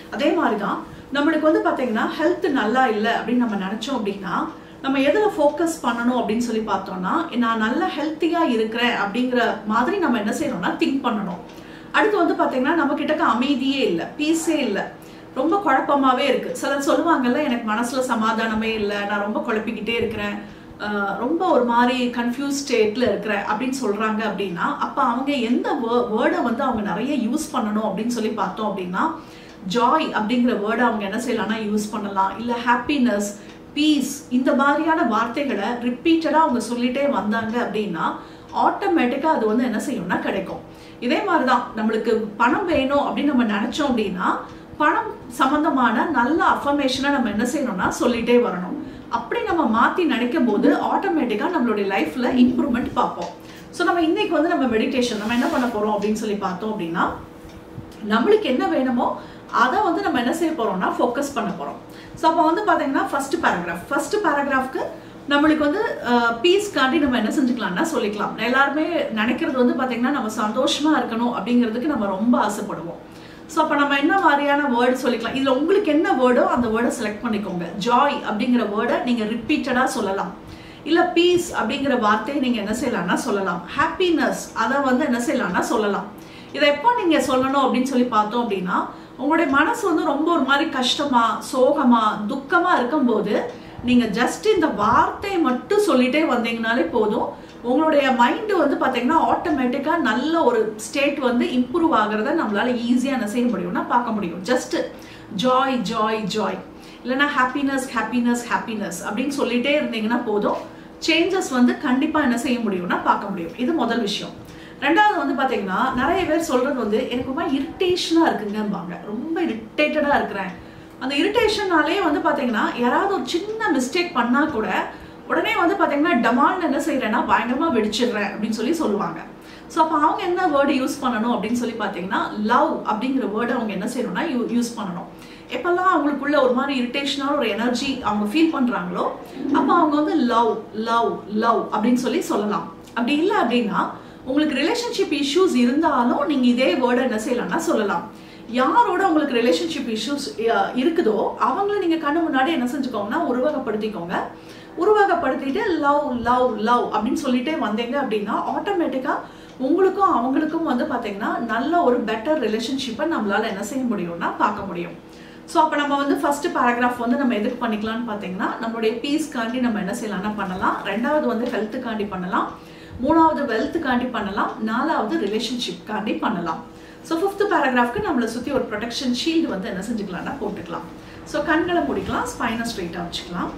அதே மாதிரி தான் நம்மளுக்கு வந்து பார்த்தீங்கன்னா ஹெல்த் நல்லா இல்லை அப்படின்னு நம்ம நினச்சோம் அப்படின்னா நம்ம எதில் ஃபோக்கஸ் பண்ணணும் அப்படின்னு சொல்லி பார்த்தோம்னா நான் நல்ல ஹெல்த்தியாக இருக்கிறேன் அப்படிங்கிற மாதிரி நம்ம என்ன செய்யணும்னா திங்க் பண்ணணும் அடுத்து வந்து பார்த்தீங்கன்னா நம்ம கிட்டக்க அமைதியே இல்லை பீஸே இல்லை ரொம்ப குழப்பமாவே இருக்கு சிலர் சொல்லுவாங்கல்ல எனக்கு மனசுல சமாதானமே இல்லை நான் ரொம்ப குழப்பிக்கிட்டே இருக்கிறேன் ஆஹ் ரொம்ப ஒரு மாதிரி கன்ஃபியூஸ் ஸ்டேட்ல இருக்கிறேன் அப்படின்னு சொல்றாங்க அப்படின்னா அப்ப அவங்க எந்த வேர்டை வந்து அவங்க நிறைய யூஸ் பண்ணணும் அப்படின்னு சொல்லி பார்த்தோம் அப்படின்னா ஜாய் அப்படிங்கிற வேர்டை அவங்க என்ன செய்யலாம்னா யூஸ் பண்ணலாம் இல்ல ஹாப்பினஸ் பீஸ் இந்த மாதிரியான வார்த்தைகளை ரிப்பீட்டடா அவங்க சொல்லிட்டே வந்தாங்க அப்படின்னா ஆட்டோமேட்டிக்கா அது வந்து என்ன செய்யும்னா கிடைக்கும் இதே மாதிரிதான் நம்மளுக்கு பணம் வேணும் அப்படின்னு நம்ம நினைச்சோம் அப்படின்னா பணம் சம்பந்தமான நல்ல அஃபர்மேஷனை நம்ம என்ன செய்யணும்னா சொல்லிட்டே வரணும் அப்படி நம்ம மாத்தி நினைக்கும் போது ஆட்டோமேட்டிக்கா நம்மளுடைய லைஃப்ல இம்ப்ரூவ்மெண்ட் பார்ப்போம் ஸோ நம்ம இன்னைக்கு வந்து நம்ம மெடிடேஷன் நம்ம என்ன பண்ண போறோம் அப்படின்னு சொல்லி பார்த்தோம் அப்படின்னா நம்மளுக்கு என்ன வேணுமோ அதை வந்து நம்ம என்ன செய்ய போறோம்னா ஃபோக்கஸ் பண்ண போறோம் ஸோ அப்போ வந்து பார்த்தீங்கன்னா ஃபர்ஸ்ட் பேராகிராஃப் ஃபர்ஸ்ட் பேராகிராஃப்க்கு நம்மளுக்கு வந்து பீஸ்க்காண்டி நம்ம என்ன செஞ்சுக்கலாம்னா சொல்லிக்கலாம் எல்லாருமே நினைக்கிறது வந்து பார்த்தீங்கன்னா நம்ம சந்தோஷமா இருக்கணும் அப்படிங்கிறதுக்கு நம்ம ரொம்ப ஆசைப்படுவோம் ஸோ அப்போ நம்ம என்ன மாதிரியான வேர்டு சொல்லிக்கலாம் இதில் உங்களுக்கு என்ன வேர்டோ அந்த வேர்டை செலக்ட் பண்ணிக்கோங்க ஜாய் அப்படிங்கிற வேர்டை நீங்கள் ரிப்பீட்டடாக சொல்லலாம் இல்லை பீஸ் அப்படிங்கிற வார்த்தையை நீங்கள் என்ன செய்யலாம்னா சொல்லலாம் ஹாப்பினஸ் அதை வந்து என்ன செய்யலாம்னா சொல்லலாம் இதை எப்போ நீங்கள் சொல்லணும் அப்படின்னு சொல்லி பார்த்தோம் அப்படின்னா உங்களுடைய மனசு வந்து ரொம்ப ஒரு மாதிரி கஷ்டமா சோகமா துக்கமா இருக்கும்போது நீங்க ஜஸ்ட் இந்த வார்த்தையை மட்டும் சொல்லிட்டே வந்தீங்கனாலே போதும் உங்களுடைய மைண்டு வந்து பார்த்தீங்கன்னா ஆட்டோமேட்டிக்காக நல்ல ஒரு ஸ்டேட் வந்து இம்ப்ரூவ் ஆகிறத நம்மளால ஈஸியாக என்ன செய்ய முடியும்னா பார்க்க முடியும் ஜஸ்ட் ஜாய் ஜாய் ஜாய் இல்லைன்னா ஹாப்பினஸ் ஹாப்பினஸ் ஹாப்பினஸ் அப்படின்னு சொல்லிட்டே இருந்தீங்கன்னா போதும் சேஞ்சஸ் வந்து கண்டிப்பாக என்ன செய்ய முடியும்னா பார்க்க முடியும் இது முதல் விஷயம் ரெண்டாவது வந்து பார்த்தீங்கன்னா நிறைய பேர் சொல்றது வந்து எனக்கு ரொம்ப இரிட்டேஷனாக இருக்குங்கம்பாங்க ரொம்ப இரிட்டேட்டடாக இருக்கிறேன் அந்த இரிட்டேஷனாலே வந்து பார்த்தீங்கன்னா யாராவது ஒரு சின்ன மிஸ்டேக் பண்ணா கூட உடனே வந்து பார்த்தீங்கன்னா டமால்னு என்ன செய்யறேன்னா பயங்கரமாக வெடிச்சிடுறேன் அப்படின்னு சொல்லி சொல்லுவாங்க ஸோ அப்போ அவங்க என்ன வேர்டு யூஸ் பண்ணணும் அப்படின்னு சொல்லி பார்த்தீங்கன்னா லவ் அப்படிங்கிற வேர்டை அவங்க என்ன செய்யணும்னா யூ யூஸ் பண்ணணும் எப்பெல்லாம் அவங்களுக்குள்ள ஒரு மாதிரி இரிட்டேஷனான ஒரு எனர்ஜி அவங்க ஃபீல் பண்ணுறாங்களோ அப்போ அவங்க வந்து லவ் லவ் லவ் அப்படின்னு சொல்லி சொல்லலாம் அப்படி இல்லை அப்படின்னா உங்களுக்கு ரிலேஷன்ஷிப் இஷ்யூஸ் இருந்தாலும் நீங்கள் இதே வேர்டை என்ன செய்யலாம்னா சொல்லலாம் யாரோட உங்களுக்கு ரிலேஷன்ஷிப் இஷ்யூஸ் இருக்குதோ அவங்கள நீங்கள் கண்ணு முன்னாடி என்ன செஞ்சுக்கோங்கன்னா உருவகப்படுத்திக்கோங்க உருவகப்படுத்திட்டு லவ் லவ் லவ் அப்படின்னு சொல்லிட்டே வந்தீங்க அப்படின்னா ஆட்டோமேட்டிக்காக உங்களுக்கும் அவங்களுக்கும் வந்து பார்த்தீங்கன்னா நல்ல ஒரு பெட்டர் ரிலேஷன்ஷிப்பை நம்மளால என்ன செய்ய முடியும்னா பார்க்க முடியும் ஸோ அப்போ நம்ம வந்து ஃபர்ஸ்ட் பேராகிராஃப் வந்து நம்ம எதுக்கு பண்ணிக்கலாம்னு பார்த்தீங்கன்னா நம்மளுடைய பீஸ்க்காண்டி நம்ம என்ன செய்யலாம்னா பண்ணலாம் ரெண்டாவது வந்து ஹெல்த்துக்காண்டி பண்ணலாம் மூணாவது வெல்த்துக்காண்டி பண்ணலாம் நாலாவது ரிலேஷன்ஷிப்காண்டி பண்ணலாம் ஸோ ஃபிஃப்த் பேராகிராஃப்க்கு நம்மளை சுற்றி ஒரு ப்ரொடெக்ஷன் ஷீல்டு வந்து என்ன செஞ்சுக்கலாம்னா போட்டுக்கலாம் ஸோ கண்களை முடிக்கலாம் ஸ்பைனை ஸ்ட்ரெயிட்டாக வச்சுக்கலாம்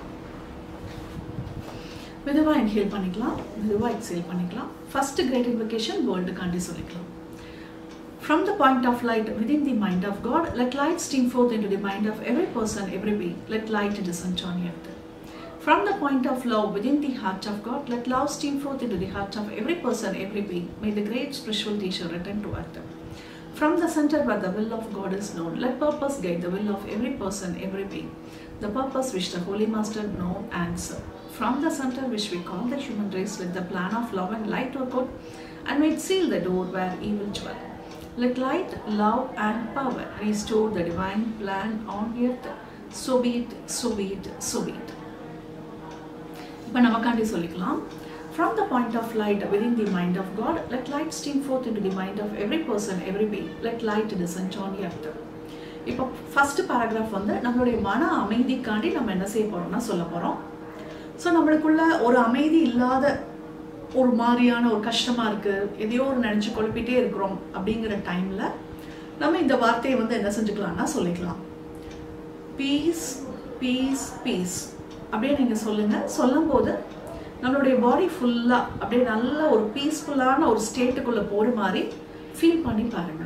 மெதுவாக இன்ஹேல் பண்ணிக்கலாம் மெதுவாக எக்ஸேல் பண்ணிக்கலாம் ஃபர்ஸ்ட் கிரேட் இன்வெகேஷன் வேர்ல்டுக்காண்டி சொல்லிக்கலாம் From the point of light within the mind of God, let light stream forth into the mind of every person, every being. Let light descend on earth. From the point of love within the heart of God, let love stream forth into the heart of every person, every being. May the great spiritual teacher return to earth. From the center where the will of God is known, let purpose guide the will of every person, every being. The purpose which the Holy Master know and serve. From the center which we call the human race, let the plan of love and light work out, and may it seal the door where evil dwell. Let light, love, and power restore the divine plan on earth. So be it, so be it, so be it. இப்போ நமக்காண்டி சொல்லிக்கலாம் From the point of light within the mind of God, let light stream forth into the mind of every person, every being. Let light descend on earth. இப்போ first paragraph வந்து நம்மளுடைய மன அமைதிக்காண்டி நம்ம என்ன செய்ய போறோம்னா சொல்ல போறோம் ஸோ நம்மளுக்குள்ள ஒரு அமைதி இல்லாத ஒரு மாதிரியான ஒரு கஷ்டமா இருக்கு எதையோ ஒரு நினைச்சு குழப்பிட்டே இருக்கிறோம் அப்படிங்கிற டைம்ல நம்ம இந்த வார்த்தையை வந்து என்ன செஞ்சுக்கலாம்னா சொல்லிக்கலாம் பீஸ் பீஸ் பீஸ் அப்படியே நீங்க சொல்லுங்க சொல்லும் போது நம்மளுடைய பாடி ஃபுல்லா அப்படியே நல்ல ஒரு பீஸ்ஃபுல்லான ஒரு ஸ்டேட்டுக்குள்ள போற மாதிரி ஃபீல் பண்ணி பாருங்க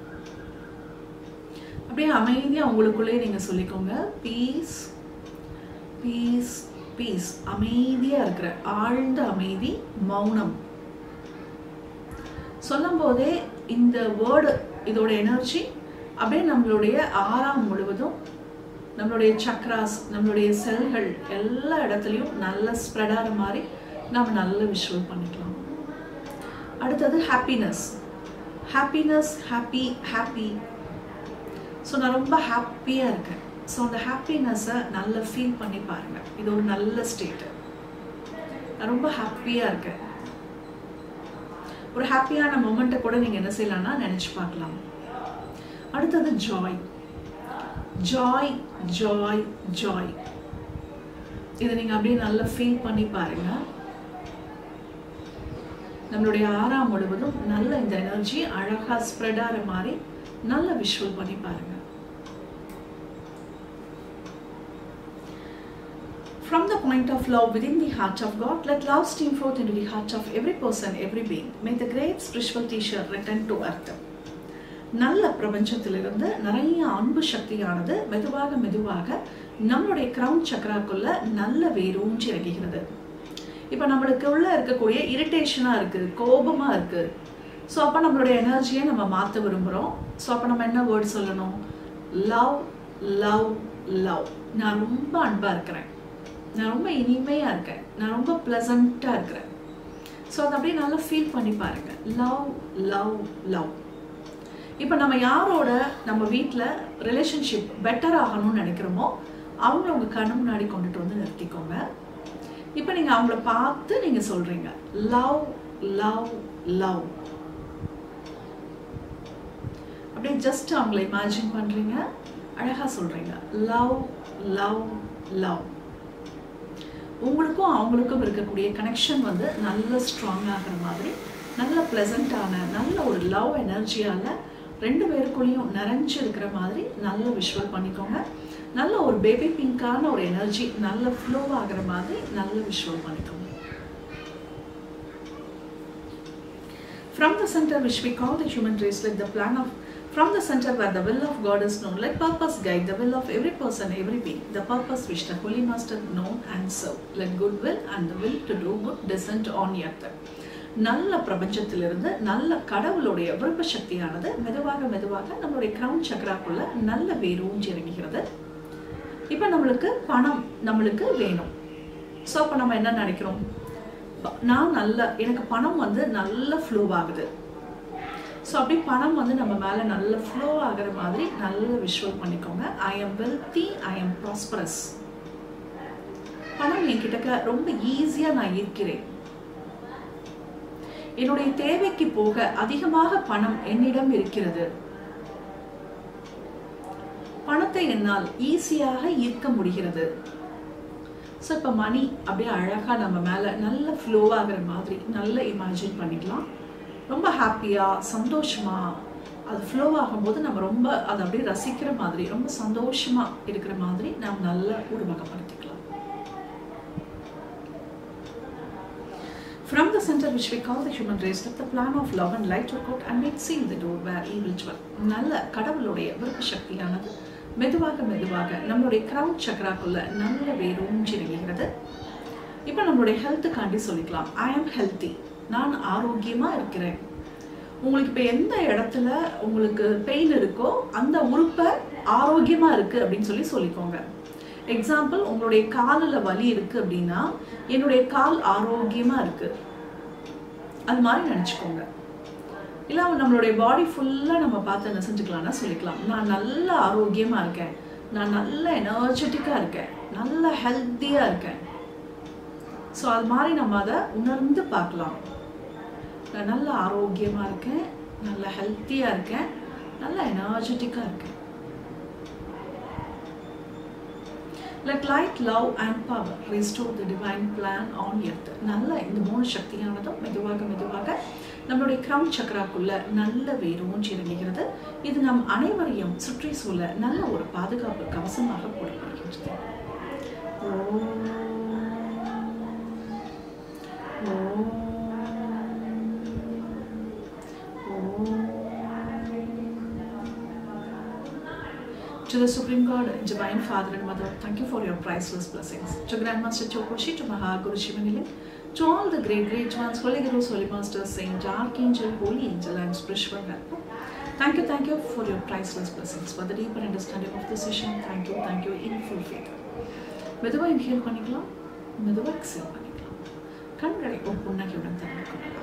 அப்படியே அமைதியா உங்களுக்குள்ளே நீங்க சொல்லிக்கோங்க பீஸ் பீஸ் பீஸ் அமைதியா இருக்கிற ஆழ்ந்த அமைதி மௌனம் சொல்லும் போதே இந்த வேர்டு இதோட எனர்ஜி அப்படியே நம்மளுடைய ஆறாம் முழுவதும் நம்மளுடைய சக்ராஸ் நம்மளுடைய செல்கள் எல்லா இடத்துலையும் நல்ல ஸ்ப்ரெட் ஆகிற மாதிரி நம்ம நல்ல விஷுவல் பண்ணிக்கலாம் அடுத்தது happiness happiness happy happy so நான் ரொம்ப ஹாப்பியாக இருக்கேன் ஸோ அந்த ஹாப்பினஸ்ஸை நல்லா ஃபீல் பண்ணி பாருங்கள் இது ஒரு நல்ல ஸ்டேட்டு நான் ரொம்ப ஹாப்பியாக இருக்கேன் ஒரு ஹாப்பியான மொமெண்ட்டை கூட நீங்கள் என்ன செய்யலாம்னா நினச்சி பார்க்கலாம் அடுத்தது ஜாய் ஜாய் ஜாய் ஜாய் இதை நீங்கள் அப்படியே நல்லா ஃபீல் பண்ணி பாருங்க நம்மளுடைய ஆறாம் முழுவதும் நல்ல இந்த எனர்ஜி அழகாக ஸ்ப்ரெட் ஆகிற மாதிரி நல்ல விஷுவல் பண்ணி பாருங்க From the point of love within the heart of God, let love stream forth into the heart of every person, every being. May the great spiritual teacher return to earth. நல்ல பிரபஞ்சத்திலிருந்து நிறைய அன்பு சக்தியானது மெதுவாக மெதுவாக நம்மளுடைய crown சக்கராக்குள்ள நல்ல வேரூன்றி இறங்குகிறது இப்போ நம்மளுக்கு உள்ள இருக்கக்கூடிய இரிட்டேஷனாக இருக்குது கோபமாக இருக்குது ஸோ அப்போ நம்மளுடைய எனர்ஜியை நம்ம மாற்ற விரும்புகிறோம் ஸோ அப்போ நம்ம என்ன வேர்ட் சொல்லணும் லவ் லவ் லவ் நான் ரொம்ப அன்பாக இருக்கிறேன் நான் ரொம்ப இனிமையாக இருக்கேன் நான் ரொம்ப ப்ளசண்ட்டாக இருக்கிறேன் ஸோ அதை அப்படியே நல்லா ஃபீல் பண்ணி பாருங்கள் லவ் லவ் லவ் இப்போ நம்ம யாரோட நம்ம வீட்டில் ரிலேஷன்ஷிப் பெட்டர் ஆகணும்னு நினைக்கிறோமோ அவங்கள உங்கள் கண்ணு முன்னாடி கொண்டுட்டு வந்து நிறுத்திக்கோங்க இப்போ நீங்கள் அவங்கள பார்த்து நீங்கள் சொல்கிறீங்க லவ் லவ் லவ் அப்படியே ஜஸ்ட் அவங்கள இமேஜின் பண்ணுறீங்க அழகாக சொல்கிறீங்க லவ் லவ் லவ் உங்களுக்கும் அவங்களுக்கும் இருக்கக்கூடிய கனெக்ஷன் வந்து நல்ல ஸ்ட்ராங் ஆகிற மாதிரி நல்ல ப்ளசண்ட்டான நல்ல ஒரு லவ் எனர்ஜியால் ரெண்டு பேருக்குள்ளேயும் நிறைஞ்சு இருக்கிற மாதிரி நல்ல விஷுவல் பண்ணிக்கோங்க நல்ல ஒரு பேபி பிங்கான ஒரு எனர்ஜி நல்ல ஃப்ளோ ஆகிற மாதிரி நல்ல விஷுவல் பண்ணிக்கோங்க From the center which we call the human race, let the plan of from the center where the will of God is known, let purpose guide the will of every person, every being, the purpose which the Holy Master know and serve. Let good will and the will to do good descend on earth. நல்ல பிரபஞ்சத்திலிருந்து நல்ல கடவுளுடைய விருப்ப சக்தியானது மெதுவாக மெதுவாக நம்மளுடைய crown சக்கராக்குள்ள நல்ல வேரூன்றி இறங்குகிறது இப்போ நம்மளுக்கு பணம் நம்மளுக்கு வேணும் ஸோ அப்போ நம்ம என்ன நினைக்கிறோம் நான் நல்ல எனக்கு பணம் வந்து நல்ல ஃப்ளோ ஆகுது ஸோ அப்படி பணம் வந்து நம்ம மேலே நல்ல ஃப்ளோ ஆகிற மாதிரி நல்ல விஷுவல் பண்ணிக்கோங்க I am wealthy I am prosperous பணம் என்கிட்ட ரொம்ப ஈஸியாக நான் ஈர்க்கிறேன் என்னுடைய தேவைக்கு போக அதிகமாக பணம் என்னிடம் இருக்கிறது பணத்தை என்னால் ஈஸியாக ஈர்க்க முடிகிறது ஸோ இப்போ மணி அப்படியே அழகாக நம்ம மேலே நல்ல ஃப்ளோ ஆகிற மாதிரி நல்ல இமேஜின் பண்ணிக்கலாம் ரொம்ப ஹாப்பியாக சந்தோஷமாக அது ஃப்ளோ ஆகும்போது நம்ம ரொம்ப அதை அப்படியே ரசிக்கிற மாதிரி ரொம்ப சந்தோஷமாக இருக்கிற மாதிரி நாம் நல்ல உருவகப்படுத்திக்கலாம் From the center which we call the human race, let the plan of love and light work out and make seal the door where evil dwell. நல்ல கடவுளுடைய விருப்ப சக்தியானது மெதுவாக மெதுவாக நம்மளுடைய கிரவுன் சக்கராக்குள்ள நல்ல வேரூன்றி நிகழ்கிறது இப்போ நம்மளுடைய ஹெல்த்துக்காண்டி சொல்லிக்கலாம் ஐ ஆம் ஹெல்த்தி நான் ஆரோக்கியமாக இருக்கிறேன் உங்களுக்கு இப்போ எந்த இடத்துல உங்களுக்கு பெயின் இருக்கோ அந்த உறுப்பை ஆரோக்கியமாக இருக்குது அப்படின்னு சொல்லி சொல்லிக்கோங்க எக்ஸாம்பிள் உங்களுடைய காலில் வலி இருக்குது அப்படின்னா என்னுடைய கால் ஆரோக்கியமாக இருக்குது அது மாதிரி நினச்சிக்கோங்க இல்லை நம்மளுடைய பாடி ஃபுல்லாக நம்ம பார்த்து என்ன செஞ்சுக்கலாம்னா சொல்லிக்கலாம் நான் நல்ல ஆரோக்கியமாக இருக்கேன் நான் நல்ல எனர்ஜெட்டிக்காக இருக்கேன் நல்ல ஹெல்த்தியாக இருக்கேன் ஸோ அது மாதிரி நம்ம அதை உணர்ந்து பார்க்கலாம் நான் நல்ல ஆரோக்கியமாக இருக்கேன் நல்ல ஹெல்த்தியாக இருக்கேன் நல்ல எனர்ஜெட்டிக்காக இருக்கேன் Let light, love and power restore the divine plan on earth. நல்ல இந்த மூணு சக்தியானதும் மெதுவாக மெதுவாக நம்மளுடைய கிரவுன் சக்கராக்குள்ள நல்ல வேரூன்றி இறங்குகிறது இது நம் அனைவரையும் சுற்றி சூழ நல்ல ஒரு பாதுகாப்பு கவசமாக போடப்படுகின்றது ஓம். ஓம். To the Supreme God, Divine Father and Mother, thank you for your priceless blessings. To Grandmaster Chokoshi, to Mahaguru Shivanile, to all the great, great ones, Holy Gurus, Holy Masters, Saint Archangel, Holy Angel, and spiritual helper. Thank you, thank you for your priceless blessings. For the deeper understanding of this session, thank you, thank you in full faith. மெதுவாக inhale பண்ணிக்கலாம் மெதுவாக exhale பண்ணிக்கலாம் கண்களை ஒரு புன்னகையுடன் திறந்துக்கணும்